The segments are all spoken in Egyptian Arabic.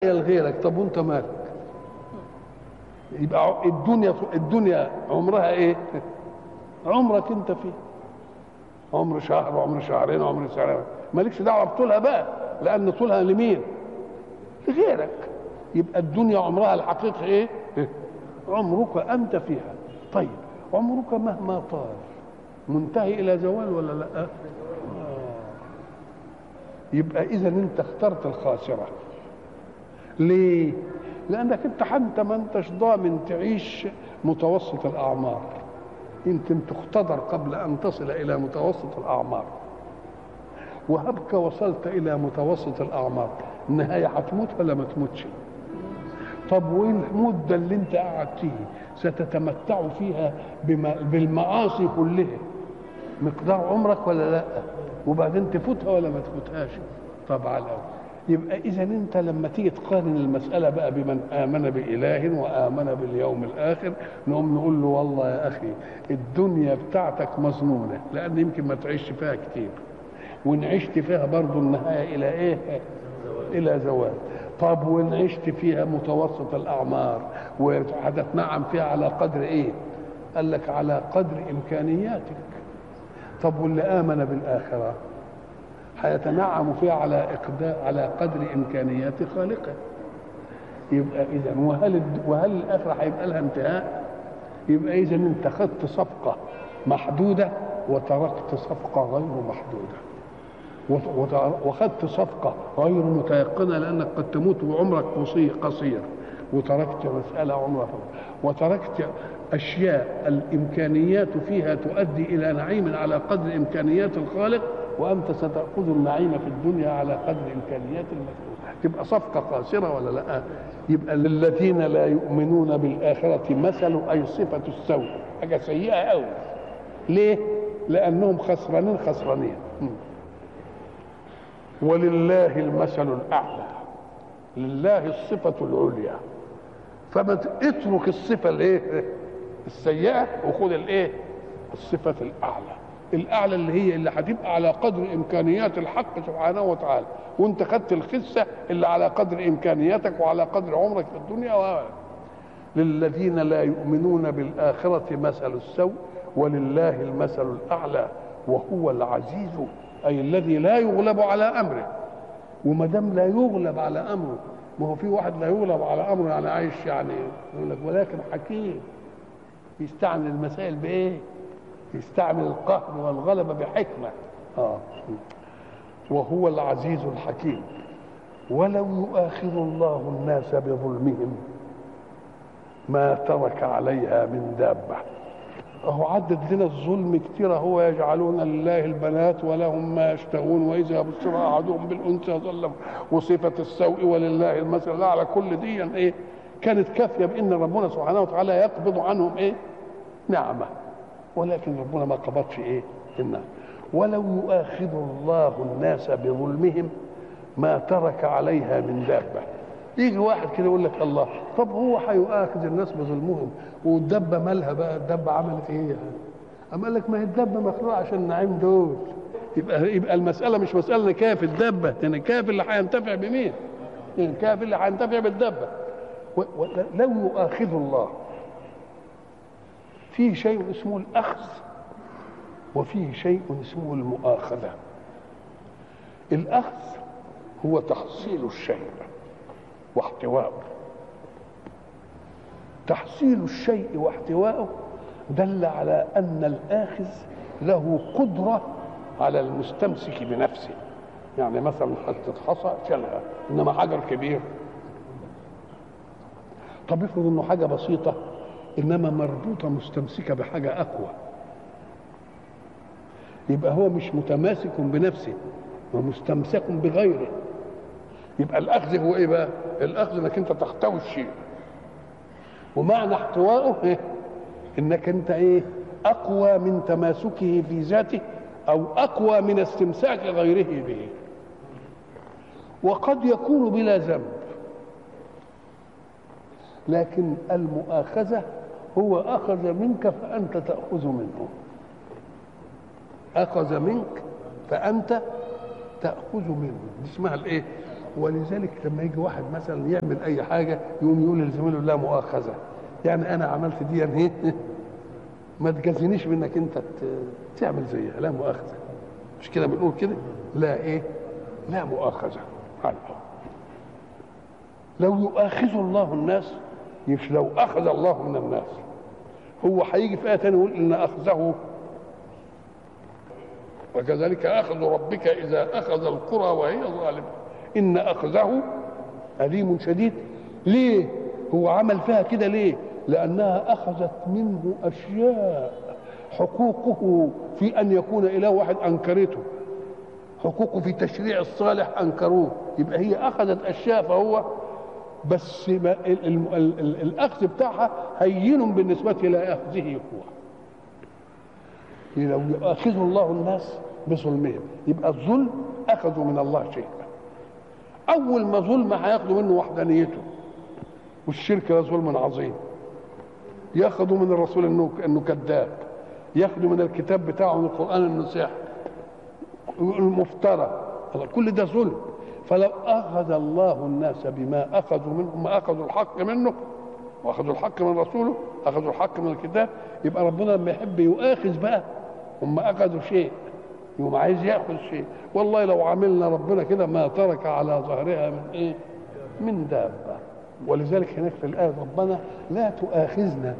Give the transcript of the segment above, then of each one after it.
لغيرك طب وانت مالك يبقى الدنيا الدنيا عمرها ايه عمرك انت فيه عمر شهر وعمر شهرين وعمر سنه مالكش دعوه بطولها بقى لان طولها لمين لغيرك يبقى الدنيا عمرها الحقيقي ايه عمرك انت فيها طيب عمرك مهما طال منتهي الى زوال ولا لا آه. يبقى اذا انت اخترت الخاسره ليه لانك انت حتى ما انتش ضامن تعيش متوسط الاعمار يمكن تختبر قبل ان تصل الى متوسط الاعمار وهبك وصلت الى متوسط الاعمار النهايه هتموت ولا ما تموتش طب والمده اللي انت قاعد فيه ستتمتع فيها بما بالمعاصي كلها مقدار عمرك ولا لا وبعدين تفوتها ولا ما تفوتهاش طب على الأول يبقى اذا انت لما تيجي تقارن المساله بقى بمن امن باله وامن باليوم الاخر نقوم نقول له والله يا اخي الدنيا بتاعتك مظنونه لان يمكن ما تعيش فيها كتير وان عشت فيها برضه النهايه الى ايه الى زوال طب وان عشت فيها متوسط الاعمار وهتتنعم فيها على قدر ايه قال لك على قدر امكانياتك طب واللي امن بالاخره هيتنعم فيها على اقدار على قدر امكانيات خالقه يبقى اذا وهل وهل الاخره هيبقى لها انتهاء يبقى اذا انت خدت صفقه محدوده وتركت صفقه غير محدوده وخدت صفقه غير متيقنه لانك قد تموت وعمرك قصير وتركت مساله عمرك وتركت اشياء الامكانيات فيها تؤدي الى نعيم على قدر امكانيات الخالق وانت ستاخذ النعيم في الدنيا على قدر امكانيات المخلوق تبقى صفقه قاصره ولا لا يبقى للذين لا يؤمنون بالاخره مثل اي صفه السوء حاجه سيئه قوي ليه لانهم خسرانين خسرانين ولله المثل الاعلى لله الصفه العليا فما اترك الصفه الايه السيئه وخذ الايه الصفه الاعلى الاعلى اللي هي اللي هتبقى على قدر امكانيات الحق سبحانه وتعالى وانت خدت الخسه اللي على قدر امكانياتك وعلى قدر عمرك في الدنيا و... للذين لا يؤمنون بالاخره مثل السوء ولله المثل الاعلى وهو العزيز اي الذي لا يغلب على امره وما دام لا يغلب على امره ما هو في واحد لا يغلب على امره يعني عايش يعني يقول لك ولكن حكيم يستعمل المسائل بايه؟ يستعمل القهر والغلبة بحكمة آه. وهو العزيز الحكيم ولو يؤاخذ الله الناس بظلمهم ما ترك عليها من دابة أهو عدد لنا الظلم كتير هو يجعلون لله البنات ولهم ما يشتهون وإذا بشر أحدهم بالأنثى ظل وصفة السوء ولله المثل لا على كل دي إيه كانت كافية بأن ربنا سبحانه وتعالى يقبض عنهم إيه نعمه ولكن ربنا ما قبضش ايه النار ولو يؤاخذ الله الناس بظلمهم ما ترك عليها من دابه يجي واحد كده يقول لك الله طب هو هيؤاخذ الناس بظلمهم والدبه مالها بقى الدبه عملت ايه يعني اما قال لك ما هي الدبه مخلوقه عشان النعيم دول يبقى يبقى المساله مش مساله نكايه في الدبه يعني كاف اللي هينتفع بمين؟ يعني كاف اللي هينتفع بالدبه لو يؤاخذ الله فيه شيء اسمه الأخذ وفيه شيء اسمه المؤاخذة الأخذ هو تحصيل الشيء واحتواءه تحصيل الشيء واحتواءه دل على أن الآخذ له قدرة على المستمسك بنفسه يعني مثلا حتة حصى شالها إنما حجر كبير طب افرض إنه حاجة بسيطة انما مربوطه مستمسكه بحاجه اقوى يبقى هو مش متماسك بنفسه ومستمسك بغيره يبقى الاخذ هو ايه بقى الاخذ انك انت تحتوي الشيء ومعنى احتوائه إيه؟ انك انت ايه اقوى من تماسكه في ذاته او اقوى من استمساك غيره به وقد يكون بلا ذنب لكن المؤاخذه هو أخذ منك فأنت تأخذ منه أخذ منك فأنت تأخذ منه دي اسمها الإيه؟ ولذلك لما يجي واحد مثلا يعمل اي حاجه يقوم يقول لزميله لا مؤاخذه يعني انا عملت دي يعني ما تجازينيش بانك انت ت- تعمل زيها لا مؤاخذه مش كده بنقول كده لا ايه لا مؤاخذه هاي. لو يؤاخذ الله الناس مش لو اخذ الله من الناس هو هيجي في ايه تانية يقول ان اخذه وكذلك اخذ ربك اذا اخذ القرى وهي ظالمه ان اخذه اليم شديد ليه هو عمل فيها كده ليه لانها اخذت منه اشياء حقوقه في ان يكون اله واحد انكرته حقوقه في تشريع الصالح انكروه يبقى هي اخذت اشياء فهو بس ما ال ال ال ال الاخذ بتاعها هين بالنسبه الى اخذه هو لو يؤاخذ الله الناس بظلمهم يبقى الظلم اخذوا من الله شيئا اول ما ظلم هياخدوا منه وحدانيته والشرك ده ظلم عظيم ياخذوا من الرسول انه انه كذاب ياخذوا من الكتاب بتاعه من القران انه سحر المفترى كل ده ظلم فلو اخذ الله الناس بما اخذوا منه ما اخذوا الحق منه واخذوا الحق من رسوله اخذوا الحق من الكتاب يبقى ربنا لما يحب يؤاخذ بقى هم اخذوا شيء يقوم عايز ياخذ شيء والله لو عملنا ربنا كده ما ترك على ظهرها من ايه من دابه ولذلك هناك في الايه ربنا لا تؤاخذنا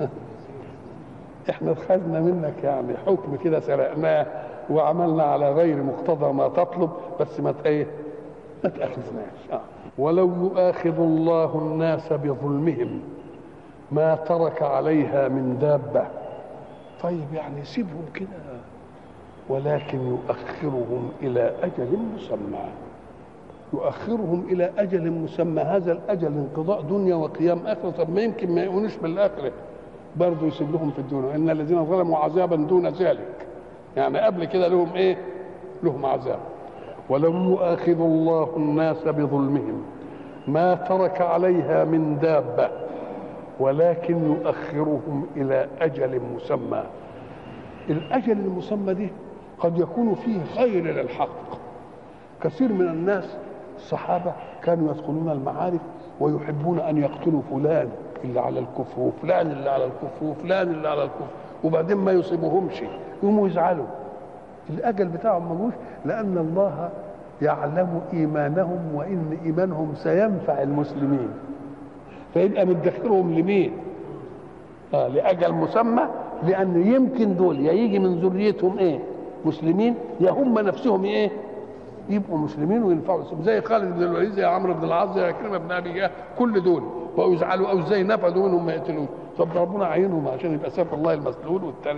احنا خدنا منك يعني حكم كده سرقناه وعملنا على غير مقتضى ما تطلب بس ما ت- ايه ما تاخذناش آه. ولو يؤاخذ الله الناس بظلمهم ما ترك عليها من دابه طيب يعني سيبهم كده ولكن يؤخرهم الى اجل مسمى يؤخرهم الى اجل مسمى هذا الاجل انقضاء دنيا وقيام اخره طب ما يمكن ما يؤمنوش بالاخره برضه يسيب لهم في الدنيا ان الذين ظلموا عذابا دون ذلك يعني قبل كده لهم ايه لهم عذاب ولو يؤاخذ الله الناس بظلمهم ما ترك عليها من دابه ولكن يؤخرهم الى اجل مسمى الاجل المسمى دي قد يكون فيه خير للحق كثير من الناس الصحابه كانوا يدخلون المعارك ويحبون ان يقتلوا فلان اللي على الكفر وفلان اللي على الكفر وفلان اللي على الكفر وبعدين ما يصيبهمش يقوموا يزعلوا الاجل بتاعهم ما جوش لان الله يعلم ايمانهم وان ايمانهم سينفع المسلمين فيبقى مدخرهم لمين؟ آه لاجل مسمى لان يمكن دول يا يجي من ذريتهم ايه؟ مسلمين يا هم نفسهم ايه؟ يبقوا مسلمين وينفعوا زي خالد بن الوليد زي عمرو بن العاص زي كلمه بن ابي جهل كل دول بقوا يزعلوا او ازاي نفذوا منهم ما يقتلوش طب ربنا عينهم عشان يبقى سيف الله المسلول والتاني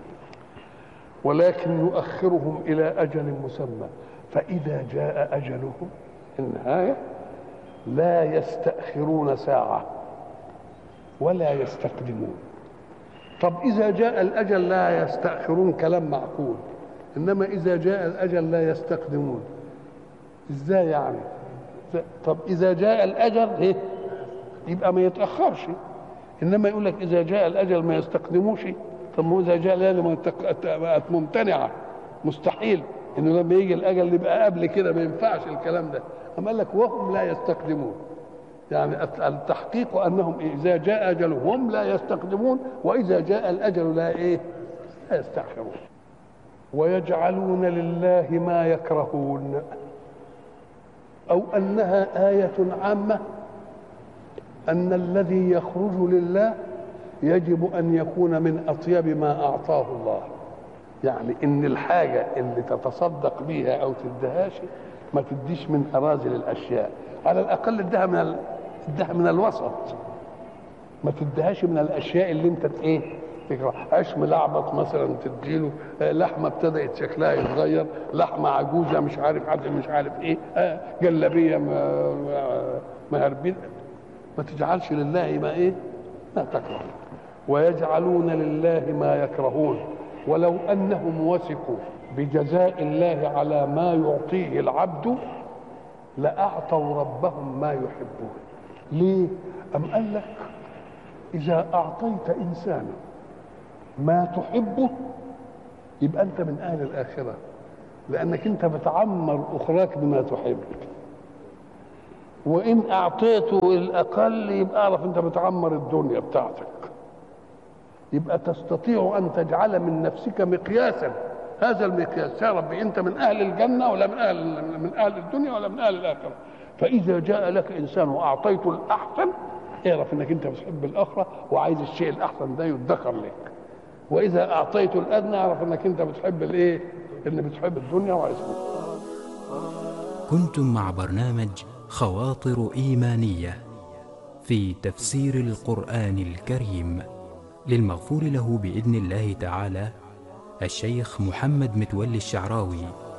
ولكن يؤخرهم الى اجل مسمى فاذا جاء اجلهم النهايه لا يستاخرون ساعه ولا يستقدمون طب اذا جاء الاجل لا يستاخرون كلام معقول انما اذا جاء الاجل لا يستقدمون ازاي يعني طب اذا جاء الاجل ايه يبقى ما يتاخرش انما يقول لك اذا جاء الاجل ما يستقدموش طب ما هو اذا جاء الاجل ما يتق- بقت ممتنعه مستحيل انه لما يجي الاجل يبقى قبل كده ما ينفعش الكلام ده اما قال لك وهم لا يستقدمون يعني التحقيق انهم اذا جاء اجلهم لا يستقدمون واذا جاء الاجل لا ايه لا يستاخرون ويجعلون لله ما يكرهون او انها ايه عامه ان الذي يخرج لله يجب ان يكون من اطيب ما اعطاه الله يعني ان الحاجه اللي تتصدق بيها او تدهاش ما تديش من اراذل الاشياء على الاقل ادها من ال... ادها من الوسط ما تديهاش من الاشياء اللي انت ايه تكره عيش ملعبط مثلا تديله آه، لحمه ابتدات شكلها يتغير لحمه عجوزه مش عارف حد مش عارف ايه آه، جلابيه ما- ما- مهربين ما تجعلش لله ما ايه ما تكره ويجعلون لله ما يكرهون ولو انهم وثقوا بجزاء الله على ما يعطيه العبد لاعطوا ربهم ما يحبون ليه ام قال لك اذا اعطيت انسانا ما تحبه يبقى انت من اهل الاخره لانك انت بتعمر اخراك بما تحب وان اعطيته الاقل يبقى اعرف انت بتعمر الدنيا بتاعتك يبقى تستطيع ان تجعل من نفسك مقياسا هذا المقياس يا ربي انت من اهل الجنه ولا من اهل من اهل الدنيا ولا من اهل الاخره فاذا جاء لك انسان واعطيته الاحسن اعرف انك انت بتحب الاخره وعايز الشيء الاحسن ده يدخر لك واذا اعطيته الادنى اعرف انك انت بتحب الايه اللي بتحب الدنيا وعايز كنتم مع برنامج خواطر ايمانيه في تفسير القران الكريم للمغفور له باذن الله تعالى الشيخ محمد متولي الشعراوي